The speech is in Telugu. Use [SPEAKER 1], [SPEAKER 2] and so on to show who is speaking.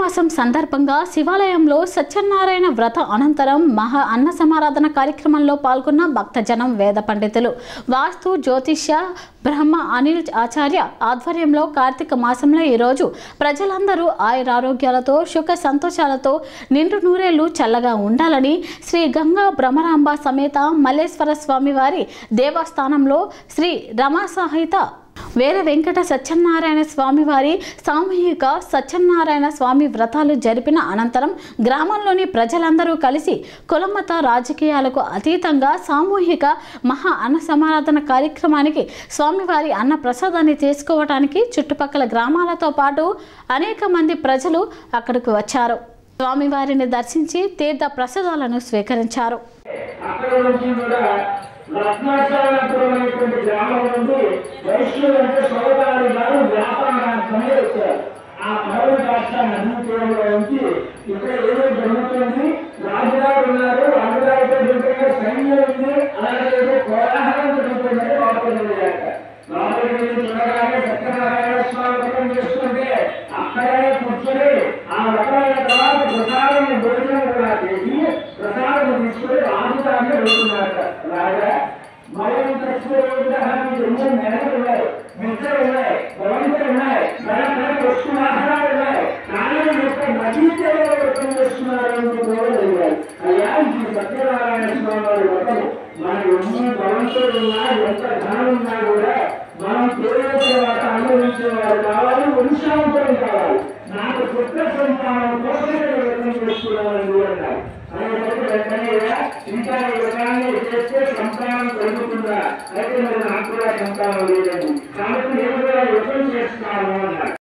[SPEAKER 1] మాసం సందర్భంగా శివాలయంలో సత్యనారాయణ వ్రత అనంతరం మహా అన్న సమారాధన కార్యక్రమంలో పాల్గొన్న భక్తజనం వేద పండితులు వాస్తు జ్యోతిష్య బ్రహ్మ అనిల్ ఆచార్య ఆధ్వర్యంలో కార్తీక మాసంలో ఈరోజు ప్రజలందరూ ఆయురారోగ్యాలతో సుఖ సంతోషాలతో నిండు నూరేళ్లు చల్లగా ఉండాలని శ్రీ గంగా భ్రమరాంబ సమేత మల్లేశ్వర స్వామివారి దేవస్థానంలో శ్రీ రమా సహిత వీర వెంకట సత్యనారాయణ స్వామి వారి సామూహిక సత్యనారాయణ స్వామి వ్రతాలు జరిపిన అనంతరం గ్రామంలోని ప్రజలందరూ కలిసి కులమత రాజకీయాలకు అతీతంగా సామూహిక మహా అన్న సమారాధన కార్యక్రమానికి స్వామివారి అన్న ప్రసాదాన్ని తీసుకోవటానికి చుట్టుపక్కల గ్రామాలతో పాటు అనేక మంది ప్రజలు అక్కడికి వచ్చారు స్వామివారిని దర్శించి తీర్థ ప్రసాదాలను స్వీకరించారు
[SPEAKER 2] అక్కడ నుంచి కూడా రత్నాచలపురం అనేటువంటి గ్రామం నుండి వైశ్యులు అంటే సోదరులు గారు వ్యాపారార్థమై వచ్చారు ఆ పర్వత రాష్ట్ర నదీ తీరంలో నుంచి ఇక్కడ ఏదో జరుగుతుంది రాజుగారు ఉన్నారు రాజుగారితో జరుగుతున్న సైన్యం ఉంది అలాగే ఏదో కోలాహలం జరుగుతుందని లోపలికి వెళ్ళాక లోపలికి వెళ్ళి చూడగానే సత్యనారాయణ స్వామి వ్రతం చేస్తుంటే అక్కడే కూర్చొని ఆ వ్రతం అయిన తర్వాత ప్రసాదం భోజనం కూడా చేసి ప్రసాదం తీసుకుని రాజుగారిని వెళ్తున్నారట రాజా మయం తస్వీగ్రహానికి ఎన్నో నెలలు ఉన్నాయి మిత్రులు ఉన్నాయి భవంతులు ఉన్నాయి మన మన వస్తు వాహనాలు ఉన్నాయి కానీ యొక్క నదీ తీరంలో వ్రతం చేస్తున్నారని కూడా అడిగారు అయ్యా ఈ సత్యనారాయణ స్వామి వారి వ్రతం మన ఎన్ని భవంతులు ఉన్నా ఎంత ధనం ఉన్నా కూడా మనం పేరు తర్వాత అనుభవించే వారు కావాలి వంశాంతరం కావాలి నాకు పుత్ర సంతానం కోసమే నేను వ్రతం చేస్తున్నానని కూడా అన్నారు అనేటప్పుడు వెంటనే ఇంకా ఈ వ్రతాన్ని చేస్తే సంతానం కలుగుతుందా అయితే మరి నాకు కూడా సంతానం లేదండి కాబట్టి నేను కూడా వ్రతం చేస్తున్నాను అన్నారు